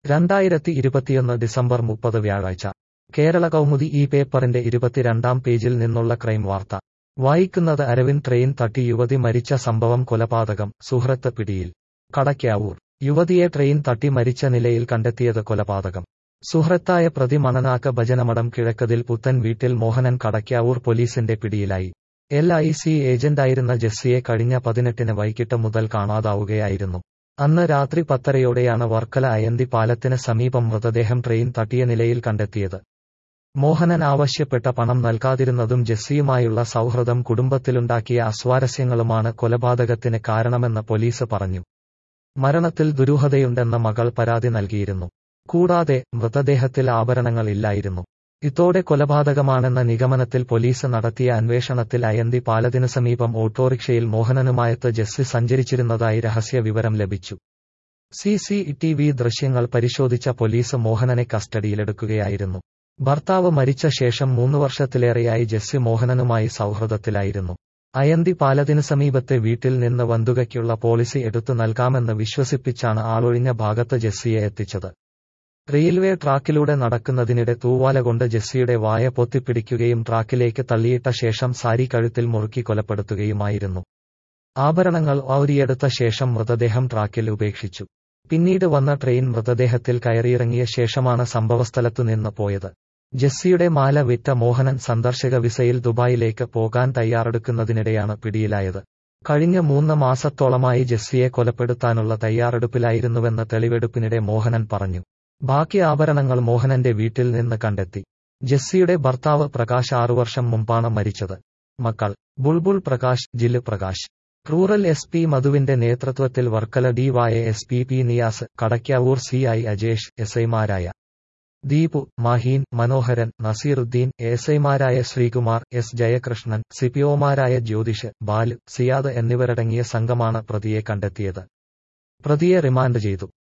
രണ്ടായിരത്തി ഇരുപത്തിയൊന്ന് ഡിസംബർ മുപ്പത് വ്യാഴാഴ്ച കേരള കൗമുദി ഈ പേപ്പറിന്റെ ഇരുപത്തിരണ്ടാം പേജിൽ നിന്നുള്ള ക്രൈം വാർത്ത വായിക്കുന്നത് അരവിന്ദ് ട്രെയിൻ തട്ടി യുവതി മരിച്ച സംഭവം കൊലപാതകം സുഹൃത്ത് പിടിയിൽ കടയ്ക്കാവൂർ യുവതിയെ ട്രെയിൻ തട്ടി മരിച്ച നിലയിൽ കണ്ടെത്തിയത് കൊലപാതകം സുഹൃത്തായ പ്രതി മണനാക്ക് ഭജനമഠം കിഴക്കതിൽ പുത്തൻ വീട്ടിൽ മോഹനൻ കടയ്ക്കാവൂർ പോലീസിന്റെ പിടിയിലായി എൽ ഐ സി ഏജന്റായിരുന്ന ജെസ്സിയെ കഴിഞ്ഞ പതിനെട്ടിന് വൈകിട്ട് മുതൽ കാണാതാവുകയായിരുന്നു അന്ന് രാത്രി പത്തരയോടെയാണ് വർക്കല അയന്തി പാലത്തിന് സമീപം മൃതദേഹം ട്രെയിൻ തട്ടിയ നിലയിൽ കണ്ടെത്തിയത് മോഹനൻ ആവശ്യപ്പെട്ട പണം നൽകാതിരുന്നതും ജെസ്സിയുമായുള്ള സൗഹൃദം കുടുംബത്തിലുണ്ടാക്കിയ അസ്വാരസ്യങ്ങളുമാണ് കൊലപാതകത്തിന് കാരണമെന്ന് പോലീസ് പറഞ്ഞു മരണത്തിൽ ദുരൂഹതയുണ്ടെന്ന മകൾ പരാതി നൽകിയിരുന്നു കൂടാതെ മൃതദേഹത്തിൽ ആഭരണങ്ങൾ ഇല്ലായിരുന്നു ഇതോടെ കൊലപാതകമാണെന്ന നിഗമനത്തിൽ പോലീസ് നടത്തിയ അന്വേഷണത്തിൽ അയന്തി പാലത്തിനു സമീപം ഓട്ടോറിക്ഷയിൽ മോഹനനുമായത്ത് ജെസ്സി സഞ്ചരിച്ചിരുന്നതായി രഹസ്യ വിവരം ലഭിച്ചു സി സി ടി വി ദൃശ്യങ്ങൾ പരിശോധിച്ച പോലീസ് മോഹനനെ കസ്റ്റഡിയിലെടുക്കുകയായിരുന്നു ഭർത്താവ് മരിച്ച ശേഷം മൂന്ന് വർഷത്തിലേറെയായി ജെസ്സി മോഹനനുമായി സൗഹൃദത്തിലായിരുന്നു അയന്തി പാലത്തിനു സമീപത്തെ വീട്ടിൽ നിന്ന് വന്തുകയ്ക്കുള്ള പോളിസി എടുത്തു നൽകാമെന്ന് വിശ്വസിപ്പിച്ചാണ് ആളൊഴിഞ്ഞ ഭാഗത്ത് ജെസ്സിയെ എത്തിച്ചത് റെയിൽവേ ട്രാക്കിലൂടെ നടക്കുന്നതിനിടെ തൂവാല കൊണ്ട് ജെസ്സിയുടെ വായ പൊത്തിപ്പിടിക്കുകയും ട്രാക്കിലേക്ക് തള്ളിയിട്ട ശേഷം സാരി കഴുത്തിൽ മുറുക്കി കൊലപ്പെടുത്തുകയുമായിരുന്നു ആഭരണങ്ങൾ ഔരിയെടുത്ത ശേഷം മൃതദേഹം ട്രാക്കിൽ ഉപേക്ഷിച്ചു പിന്നീട് വന്ന ട്രെയിൻ മൃതദേഹത്തിൽ കയറിയിറങ്ങിയ ശേഷമാണ് സംഭവസ്ഥലത്തു നിന്ന് പോയത് ജെസ്സിയുടെ മാല വിറ്റ മോഹനൻ സന്ദർശക വിസയിൽ ദുബായിലേക്ക് പോകാൻ തയ്യാറെടുക്കുന്നതിനിടെയാണ് പിടിയിലായത് കഴിഞ്ഞ മൂന്ന് മാസത്തോളമായി ജെസ്സിയെ കൊലപ്പെടുത്താനുള്ള തയ്യാറെടുപ്പിലായിരുന്നുവെന്ന് തെളിവെടുപ്പിനിടെ മോഹനൻ പറഞ്ഞു ബാക്കി ആഭരണങ്ങൾ മോഹനന്റെ വീട്ടിൽ നിന്ന് കണ്ടെത്തി ജെസ്സിയുടെ ഭർത്താവ് പ്രകാശ് ആറു വർഷം മുമ്പാണ് മരിച്ചത് മക്കൾ Bulbul Prakash Jillu Prakash rural S P മധുവിന്റെ നേതൃത്വത്തിൽ Varkala D Y S P P Niyas Kadakkavoor C I Ajesh S ഐമാരായ ദീപു മാഹീൻ മനോഹരൻ നസീറുദ്ദീൻ എസ് ഐമാരായ ശ്രീകുമാർ എസ് ജയകൃഷ്ണൻ സിപിഒമാരായ ജ്യോതിഷ് ബാലു സിയാദ് എന്നിവരടങ്ങിയ സംഘമാണ് പ്രതിയെ കണ്ടെത്തിയത് പ്രതിയെ റിമാൻഡ് ചെയ്തു